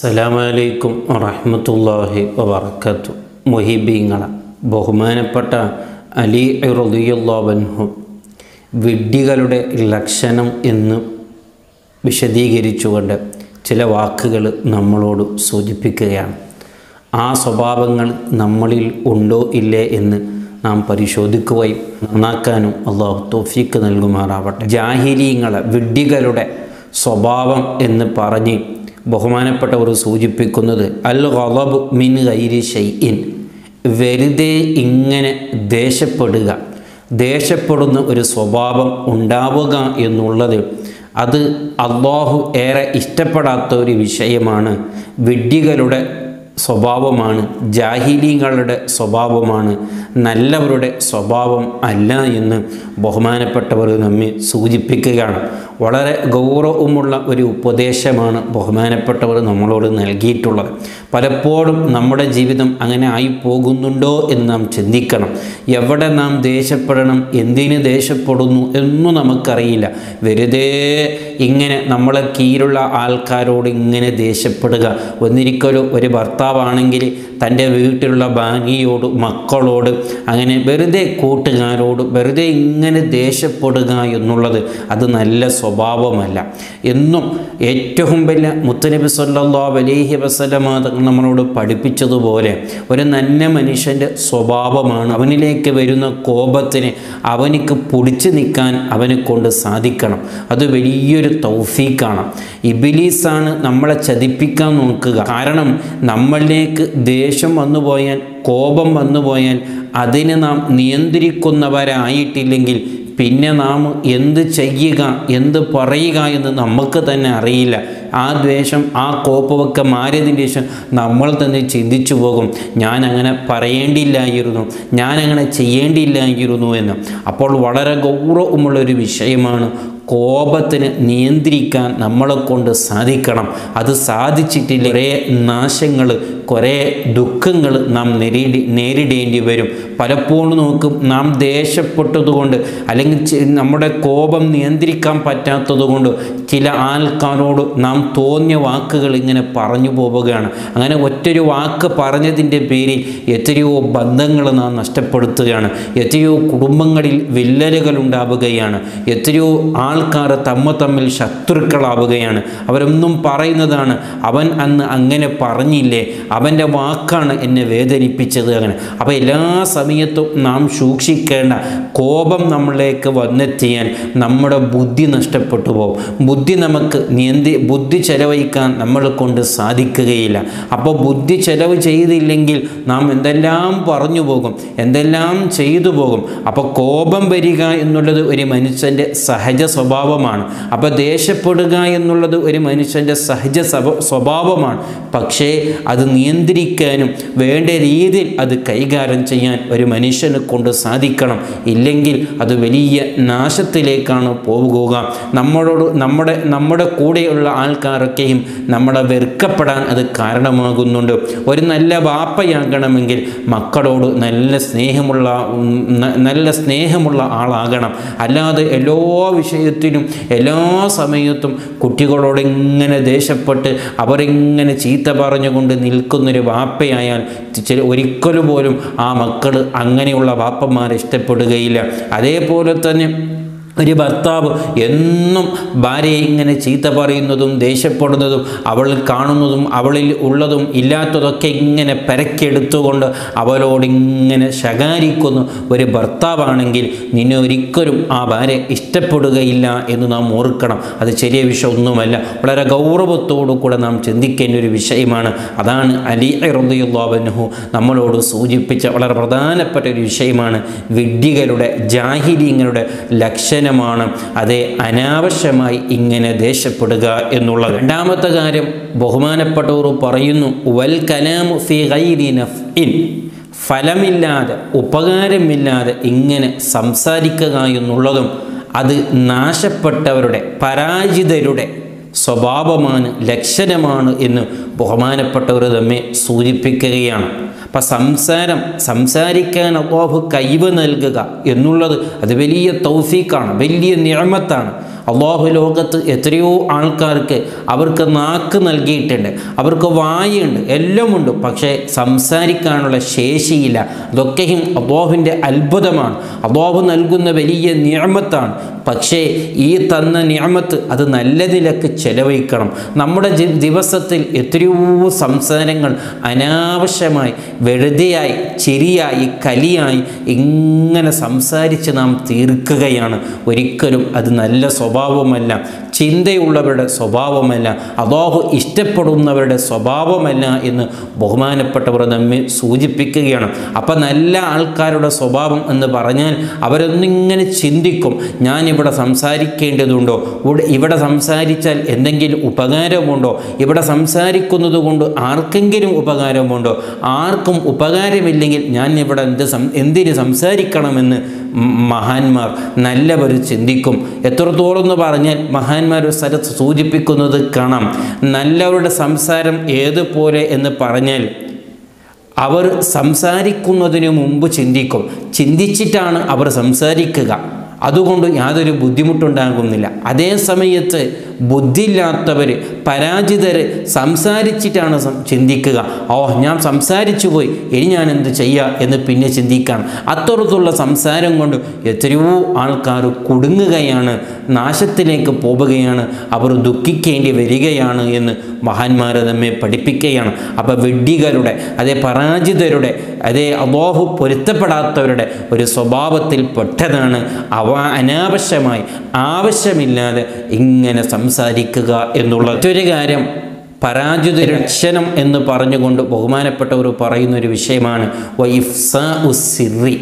അസ്സലാമലൈക്കും വറഹമത്തല്ലാഹി വബർക്കത്തു മൊഹിബീങ്ങളെ ബഹുമാനപ്പെട്ട അലി റളിയല്ലാഹു വിഡ്ഢികളുടെ ലക്ഷണം എന്ന് വിശദീകരിച്ചുകൊണ്ട് ചില വാക്കുകൾ നമ്മളോട് സൂചിപ്പിക്കുകയാണ് ആ സ്വഭാവങ്ങൾ നമ്മളിൽ ഉണ്ടോ ഇല്ലേ എന്ന് നാം പരിശോധിക്കുകയും നന്നാക്കാനും അള്ളാഹു തോഫീക്ക് നൽകുമാറാവട്ടെ ജാഹിലീങ്ങളെ വിഡ്ഢികളുടെ സ്വഭാവം എന്ന് പറഞ്ഞ് ബഹുമാനപ്പെട്ടവർ സൂചിപ്പിക്കുന്നത് അൽ ഗളബ് മിൻ ഗൈരി ഷൈഇൻ വെറുതെ ഇങ്ങനെ ദേഷ്യപ്പെടുക ദേഷ്യപ്പെടുന്ന ഒരു സ്വഭാവം ഉണ്ടാവുക എന്നുള്ളത് അത് അള്ളാഹു ഏറെ ഇഷ്ടപ്പെടാത്ത ഒരു വിഷയമാണ് വിഡ്ഢികളുടെ സ്വഭാവമാണ് ജാഹിലീങ്ങളുടെ സ്വഭാവമാണ് നല്ലവരുടെ സ്വഭാവം അല്ല എന്ന് ബഹുമാനപ്പെട്ടവർ നമ്മെ സൂചിപ്പിക്കുകയാണ് വളരെ ഗൗരവമുള്ള ഒരു ഉപദേശമാണ് ബഹുമാനപ്പെട്ടവർ നമ്മളോട് നൽകിയിട്ടുള്ളത് പലപ്പോഴും നമ്മുടെ ജീവിതം അങ്ങനെ ആയി പോകുന്നുണ്ടോ എന്ന് നാം ചിന്തിക്കണം എവിടെ നാം ദേഷ്യപ്പെടണം എന്തിന് ദേഷ്യപ്പെടുന്നു എന്നും നമുക്കറിയില്ല വെറുതെ ഇങ്ങനെ നമ്മളെ കീഴിലുള്ള ആൾക്കാരോട് ഇങ്ങനെ ദേഷ്യപ്പെടുക ഒന്നിരിക്കലും ഒരു ഭർത്താവാണെങ്കിൽ തൻ്റെ വീട്ടിലുള്ള ഭാര്യയോട് മക്കളോട് അങ്ങനെ വെറുതെ കൂട്ടുകാരോട് വെറുതെ ഇങ്ങനെ ദേഷ്യപ്പെടുക എന്നുള്ളത് അത് നല്ല സ്വഭാവമല്ല എന്നും ഏറ്റവും വലിയ മുത്തനബി സല്ലാ അലൈഹി വസല്ലമ തങ്ങൾ നമ്മളോട് പഠിപ്പിച്ചതുപോലെ ഒരു നല്ല മനുഷ്യൻ്റെ സ്വഭാവമാണ് അവനിലേക്ക് വരുന്ന കോപത്തിന് അവനിക്ക് പിടിച്ചു നിൽക്കാൻ അവനെ കൊണ്ട് സാധിക്കണം അത് വലിയൊരു തൗഫീക്കാണ് ഇബിലീസാണ് നമ്മളെ ചതിപ്പിക്കാൻ നോക്കുക കാരണം നമ്മളിലേക്ക് ദേഷ്യം വന്നു പോയാൽ കോപം വന്നു പോയാൽ അതിനെ നാം നിയന്ത്രിക്കുന്നവരായിട്ടില്ലെങ്കിൽ പിന്നെ നാം എന്ത് ചെയ്യുക എന്ത് പറയുക എന്ന് നമുക്ക് തന്നെ അറിയില്ല ആ ദ്വേഷം ആ കോപ്പമൊക്കെ മാറിയതിന് ശേഷം നമ്മൾ തന്നെ ചിന്തിച്ചു പോകും ഞാൻ അങ്ങനെ പറയേണ്ടിയില്ലായിരുന്നു ഞാൻ അങ്ങനെ ചെയ്യേണ്ടിയില്ലായിരുന്നു എന്ന് അപ്പോൾ വളരെ ഗൗരവമുള്ളൊരു വിഷയമാണ് കോപത്തിന് നിയന്ത്രിക്കാൻ നമ്മളെ കൊണ്ട് സാധിക്കണം അത് സാധിച്ചിട്ടില്ല കുറേ നാശങ്ങൾ കുറേ ദുഃഖങ്ങൾ നാം നേരിടി നേരിടേണ്ടി വരും പലപ്പോഴും നോക്കും നാം ദേഷ്യപ്പെട്ടതുകൊണ്ട് അല്ലെങ്കിൽ നമ്മുടെ കോപം നിയന്ത്രിക്കാൻ പറ്റാത്തതുകൊണ്ട് ചില ആൾക്കാരോട് നാം തോന്നിയ വാക്കുകൾ ഇങ്ങനെ പറഞ്ഞു പോവുകയാണ് അങ്ങനെ ഒറ്റൊരു വാക്ക് പറഞ്ഞതിൻ്റെ പേരിൽ എത്രയോ ബന്ധങ്ങൾ നാം നഷ്ടപ്പെടുത്തുകയാണ് എത്രയോ കുടുംബങ്ങളിൽ വില്ലലുകൾ ഉണ്ടാവുകയാണ് എത്രയോ ആൾക്കാർ തമ്മ തമ്മിൽ ശത്രുക്കളാവുകയാണ് അവരൊന്നും പറയുന്നതാണ് അവൻ അന്ന് അങ്ങനെ പറഞ്ഞില്ലേ അവൻ്റെ വാക്കാണ് എന്നെ വേദനിപ്പിച്ചത് അങ്ങനെ അപ്പോൾ എല്ലാ സമയത്തും നാം സൂക്ഷിക്കേണ്ട കോപം നമ്മളിലേക്ക് വന്നെത്തിയാൽ നമ്മുടെ ബുദ്ധി നഷ്ടപ്പെട്ടു പോകും ബുദ്ധി നമുക്ക് നിയന്ത്രി ബുദ്ധി ചെലവഴിക്കാൻ നമ്മളെ കൊണ്ട് സാധിക്കുകയില്ല അപ്പോൾ ബുദ്ധി ചെലവ് ചെയ്തില്ലെങ്കിൽ നാം എന്തെല്ലാം പറഞ്ഞു പോകും എന്തെല്ലാം ചെയ്തു പോകും അപ്പോൾ കോപം വരിക എന്നുള്ളത് ഒരു മനുഷ്യൻ്റെ സഹജ സ്വഭാവമാണ് അപ്പോൾ ദേഷ്യപ്പെടുക എന്നുള്ളത് ഒരു മനുഷ്യൻ്റെ സഹജ സ്വഭാവമാണ് പക്ഷേ അത് നിയന്ത്രിക്കാനും വേണ്ട രീതിയിൽ അത് കൈകാര്യം ചെയ്യാൻ ഒരു മനുഷ്യനെ കൊണ്ട് സാധിക്കണം ഇല്ലെങ്കിൽ അത് വലിയ നാശത്തിലേക്കാണ് പോവുക നമ്മളോട് നമ്മുടെ നമ്മുടെ കൂടെയുള്ള ആൾക്കാരൊക്കെയും നമ്മളെ വെറുക്കപ്പെടാൻ അത് കാരണമാകുന്നുണ്ട് ഒരു നല്ല വാപ്പയാകണമെങ്കിൽ മക്കളോട് നല്ല സ്നേഹമുള്ള നല്ല സ്നേഹമുള്ള ആളാകണം അല്ലാതെ എല്ലാ വിഷയത്തിലും എല്ലാ സമയത്തും കുട്ടികളോട് ഇങ്ങനെ ദേഷ്യപ്പെട്ട് അവരിങ്ങനെ ചീത്ത പറഞ്ഞുകൊണ്ട് നിൽക്കുന്നൊരു വാപ്പയായാൽ ചില ഒരിക്കലും പോലും ആ മക്കൾ അങ്ങനെയുള്ള വാപ്പന്മാരെ ഇഷ്ടപ്പെടുകയില്ല അതേപോലെ തന്നെ ഒരു ഭർത്താവ് എന്നും ഭാര്യയെ ഇങ്ങനെ ചീത്ത പറയുന്നതും ദേഷ്യപ്പെടുന്നതും അവളിൽ കാണുന്നതും അവളിൽ ഉള്ളതും ഇല്ലാത്തതൊക്കെ ഇങ്ങനെ പെരക്കെടുത്തുകൊണ്ട് അവളോട് ഇങ്ങനെ ശകാരിക്കുന്ന ഒരു ഭർത്താവാണെങ്കിൽ നിന്നെ ഒരിക്കലും ആ ഭാര്യ ഇഷ്ടപ്പെടുകയില്ല എന്ന് നാം ഓർക്കണം അത് ചെറിയ വിഷയമൊന്നുമല്ല വളരെ ഗൗരവത്തോടു കൂടെ നാം ചിന്തിക്കേണ്ട ഒരു വിഷയമാണ് അതാണ് അലി റബിയുള്ളാബനുഹു നമ്മളോട് സൂചിപ്പിച്ച വളരെ പ്രധാനപ്പെട്ട ഒരു വിഷയമാണ് വിഡ്ഢികളുടെ ജാഹിര്യങ്ങളുടെ ലക്ഷണം ലക്ഷണമാണ് അതേ അനാവശ്യമായി ഇങ്ങനെ ദേഷ്യപ്പെടുക എന്നുള്ളത് രണ്ടാമത്തെ കാര്യം ബഹുമാനപ്പെട്ടവർ പറയുന്നു വൽ കലാമു ഫി ഗൈരി നഫ്ഇൻ ഫലമില്ലാതെ ഉപകാരമില്ലാതെ ഇങ്ങനെ സംസാരിക്കുക എന്നുള്ളതും അത് നാശപ്പെട്ടവരുടെ പരാജിതരുടെ സ്വഭാവമാണ് ലക്ഷണമാണ് എന്ന് ബഹുമാനപ്പെട്ടവർ നമ്മെ സൂചിപ്പിക്കുകയാണ് അപ്പം സംസാരം സംസാരിക്കാൻ അള്ളാഹു കൈവ് നൽകുക എന്നുള്ളത് അത് വലിയ തൗഫീക്കാണ് വലിയ നിയമത്താണ് അള്ളാഹു ലോകത്ത് എത്രയോ ആൾക്കാർക്ക് അവർക്ക് നാക്ക് നൽകിയിട്ടുണ്ട് അവർക്ക് വായുണ്ട് എല്ലാമുണ്ട് പക്ഷേ സംസാരിക്കാനുള്ള ശേഷിയില്ല അതൊക്കെയും അള്ളാഹുവിൻ്റെ അത്ഭുതമാണ് അള്ളാഹു നൽകുന്ന വലിയ നിയമത്താണ് പക്ഷേ ഈ തന്ന നിയമത്ത് അത് നല്ലതിലൊക്കെ ചെലവഴിക്കണം നമ്മുടെ ജി- ദിവസത്തിൽ എത്രയോ സംസാരങ്ങൾ അനാവശ്യമായി വെറുതെയായി ചിരിയായി കലിയായി ഇങ്ങനെ സംസാരിച്ച് നാം തീർക്കുകയാണ് ഒരിക്കലും അത് നല്ല സ്വഭാവമല്ല ചിന്തയുള്ളവരുടെ സ്വഭാവമല്ല അള്ളാഹു ഇഷ്ടപ്പെടുന്നവരുടെ സ്വഭാവമല്ല എന്ന് ബഹുമാനപ്പെട്ടവർ നമ്മെ സൂചിപ്പിക്കുകയാണ് അപ്പം നല്ല ആൾക്കാരുടെ സ്വഭാവം എന്ന് പറഞ്ഞാൽ അവരൊന്നിങ്ങനെ ചിന്തിക്കും ഞാനിവിടെ സംസാരിക്കേണ്ടതുണ്ടോ ഇവിടെ ഇവിടെ സംസാരിച്ചാൽ എന്തെങ്കിലും ഉപകാരമുണ്ടോ ഇവിടെ സംസാരിക്കുന്നത് കൊണ്ട് ആർക്കെങ്കിലും ഉപകാരമുണ്ടോ ആർക്കും ഉപകാരമില്ലെങ്കിൽ ഞാൻ ഇവിടെ എന്ത് സം എന്തിന് സംസാരിക്കണമെന്ന് മ- മഹാന്മാർ നല്ലവർ ചിന്തിക്കും എത്രത്തോളം എന്ന് പറഞ്ഞാൽ മഹാന്മാർ ഒരു സ്ഥലത്ത് സൂചിപ്പിക്കുന്നത് കാണാം നല്ലവരുടെ സംസാരം ഏതുപോലെ എന്ന് പറഞ്ഞാൽ അവർ സംസാരിക്കുന്നതിന് മുമ്പ് ചിന്തിക്കും ചിന്തിച്ചിട്ടാണ് അവർ സംസാരിക്കുക അതുകൊണ്ട് യാതൊരു ബുദ്ധിമുട്ടുണ്ടാകുന്നില്ല അതേ സമയത്ത് ബുദ്ധിയില്ലാത്തവർ പരാജിതർ സംസാരിച്ചിട്ടാണ് സം- ചിന്തിക്കുക ഓ ഞാൻ സംസാരിച്ചു പോയി ഇനി ഞാൻ എന്ത് ചെയ്യുക എന്ന് പിന്നെ ചിന്തിക്കണം അത്തരത്തിലുള്ള സംസാരം കൊണ്ട് എത്രയോ ആൾക്കാർ കുടുങ്ങുകയാണ് നാശത്തിലേക്ക് പോവുകയാണ് അവർ ദുഃഖിക്കേണ്ടി വരികയാണ് എന്ന് മഹാന്മാർ നമ്മെ പഠിപ്പിക്കുകയാണ് അപ്പോൾ വെഡ്ഡികളുടെ അതേ പരാജിതരുടെ അതേ അബോഹു പൊരുത്തപ്പെടാത്തവരുടെ ഒരു സ്വഭാവത്തിൽ പെട്ടതാണ് അവ അനാവശ്യമായി ആവശ്യമില്ലാതെ ഇങ്ങനെ സംസാരിക്കുക എന്നുള്ള മറ്റൊരു കാര്യം പരാജിത രക്ഷണം എന്ന് പറഞ്ഞുകൊണ്ട് ബഹുമാനപ്പെട്ടവർ പറയുന്ന ഒരു വിഷയമാണ് വൈഫ്സാ ഉസിറി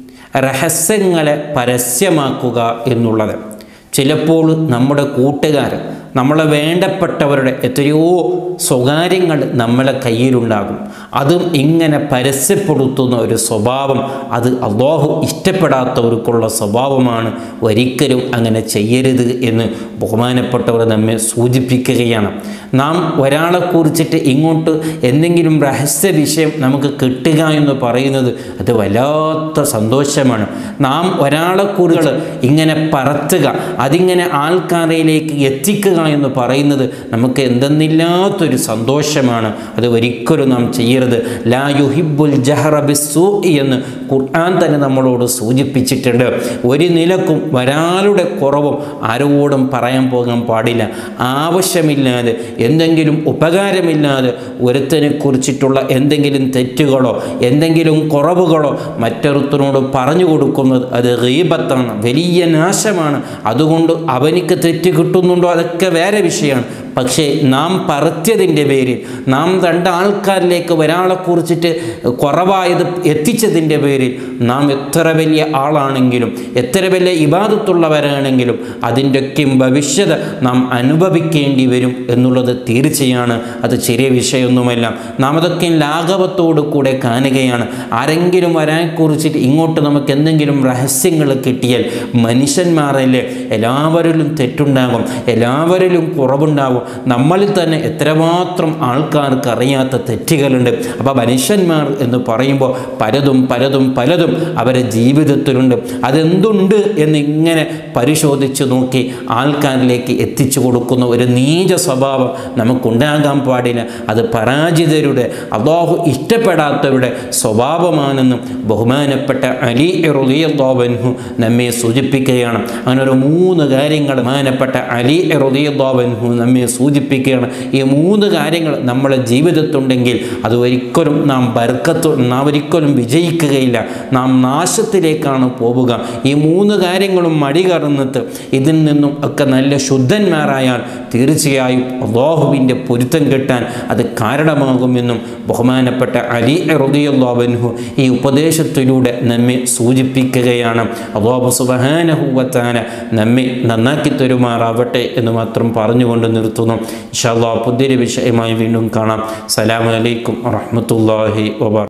രഹസ്യങ്ങളെ പരസ്യമാക്കുക എന്നുള്ളത് ചിലപ്പോൾ നമ്മുടെ കൂട്ടുകാർ നമ്മളെ വേണ്ടപ്പെട്ടവരുടെ എത്രയോ സ്വകാര്യങ്ങൾ നമ്മളെ കയ്യിലുണ്ടാകും അതും ഇങ്ങനെ പരസ്യപ്പെടുത്തുന്ന ഒരു സ്വഭാവം അത് അള്ളാഹു ഇഷ്ടപ്പെടാത്തവർക്കുള്ള സ്വഭാവമാണ് ഒരിക്കലും അങ്ങനെ ചെയ്യരുത് എന്ന് ബഹുമാനപ്പെട്ടവർ നമ്മെ സൂചിപ്പിക്കുകയാണ് നാം ഒരാളെ കുറിച്ചിട്ട് ഇങ്ങോട്ട് എന്തെങ്കിലും രഹസ്യ വിഷയം നമുക്ക് കിട്ടുക എന്ന് പറയുന്നത് അത് വല്ലാത്ത സന്തോഷമാണ് നാം ഒരാളെ കുറിച്ച് ഇങ്ങനെ പറത്തുക അതിങ്ങനെ ആൾക്കാരയിലേക്ക് എത്തിക്കുക എന്ന് പറയുന്നത് നമുക്ക് എന്തെന്നില്ലാത്തൊരു സന്തോഷമാണ് അത് ഒരിക്കലും നാം ചെയ്യരുത് ലാ യുഹിബുൽ ജഹറ ബിസ്സൂ എന്ന് ഖുർആൻ തന്നെ നമ്മളോട് സൂചിപ്പിച്ചിട്ടുണ്ട് ഒരു നിലക്കും ഒരാളുടെ കുറവും ആരോടും പറയാൻ പോകാൻ പാടില്ല ആവശ്യമില്ലാതെ എന്തെങ്കിലും ഉപകാരമില്ലാതെ ഒരുത്തനെ കുറിച്ചിട്ടുള്ള എന്തെങ്കിലും തെറ്റുകളോ എന്തെങ്കിലും കുറവുകളോ മറ്റൊരുത്തനോട് പറഞ്ഞു കൊടുക്കുന്നത് അത് ഗീബത്താണ് വലിയ നാശമാണ് അതുകൊണ്ട് അവനിക്ക് തെറ്റ് കിട്ടുന്നുണ്ടോ അതൊക്കെ വേറെ വിഷയമാണ് പക്ഷേ നാം പറത്തിയതിൻ്റെ പേരിൽ നാം രണ്ട് ആൾക്കാരിലേക്ക് ഒരാളെ കുറിച്ചിട്ട് കുറവായത് എത്തിച്ചതിൻ്റെ പേരിൽ നാം എത്ര വലിയ ആളാണെങ്കിലും എത്ര വലിയ ഇബാദത്തുള്ളവരാണെങ്കിലും അതിൻ്റെയൊക്കെയും ഭവിഷ്യത നാം അനുഭവിക്കേണ്ടി വരും എന്നുള്ളത് തീർച്ചയാണ് അത് ചെറിയ വിഷയമൊന്നുമല്ല നാം അതൊക്കെ ലാഘവത്തോടു കൂടെ കാണുകയാണ് ആരെങ്കിലും വരാൻ കുറിച്ചിട്ട് ഇങ്ങോട്ട് നമുക്ക് എന്തെങ്കിലും രഹസ്യങ്ങൾ കിട്ടിയാൽ മനുഷ്യന്മാരല്ലേ എല്ലാവരിലും തെറ്റുണ്ടാകും എല്ലാവരിലും കുറവുണ്ടാകും നമ്മളിൽ തന്നെ എത്രമാത്രം ആൾക്കാർക്ക് അറിയാത്ത തെറ്റുകളുണ്ട് അപ്പോൾ മനുഷ്യന്മാർ എന്ന് പറയുമ്പോൾ പലതും പലതും പലതും അവരെ ജീവിതത്തിലുണ്ട് അതെന്തുണ്ട് എന്ന് ഇങ്ങനെ പരിശോധിച്ച് നോക്കി ആൾക്കാരിലേക്ക് എത്തിച്ചു കൊടുക്കുന്ന ഒരു നീച സ്വഭാവം നമുക്കുണ്ടാകാൻ പാടില്ല അത് പരാജിതരുടെ അള്ളാഹു ഇഷ്ടപ്പെടാത്തവരുടെ സ്വഭാവമാണെന്നും ബഹുമാനപ്പെട്ട അലി റുദിയദ്ദോബൻഹു നമ്മെ സൂചിപ്പിക്കുകയാണ് അങ്ങനെ ഒരു മൂന്ന് കാര്യങ്ങൾ ബഹുമാനപ്പെട്ട അലി റുദിയദ്ദോബൻഹു നമ്മെ സൂചിപ്പിക്കുകയാണ് ഈ മൂന്ന് കാര്യങ്ങൾ നമ്മുടെ ജീവിതത്തുണ്ടെങ്കിൽ അത് ഒരിക്കലും നാം ബർക്കത്ത് നാം ഒരിക്കലും വിജയിക്കുകയില്ല നാം നാശത്തിലേക്കാണ് പോവുക ഈ മൂന്ന് കാര്യങ്ങളും മടികറന്നിട്ട് ഇതിൽ നിന്നും ഒക്കെ നല്ല ശുദ്ധന്മാരായാൽ തീർച്ചയായും അള്ളാഹുവിൻ്റെ പൊരുത്തം കിട്ടാൻ അത് കാരണമാകുമെന്നും ബഹുമാനപ്പെട്ട അലി റുദിയുള്ളാബൻഹു ഈ ഉപദേശത്തിലൂടെ നമ്മെ സൂചിപ്പിക്കുകയാണ് അള്ളാഹു സുബഹാനഹുവത്താന നമ്മെ നന്നാക്കി തരുമാറാവട്ടെ എന്ന് മാത്രം പറഞ്ഞുകൊണ്ട് നിർത്തുന്നു ഇൻഷാല്ലാ പുതിയൊരു വിഷയമായി വീണ്ടും കാണാം സലാം അലൈക്കും വറഹ്മത്തുള്ളാഹി വബറ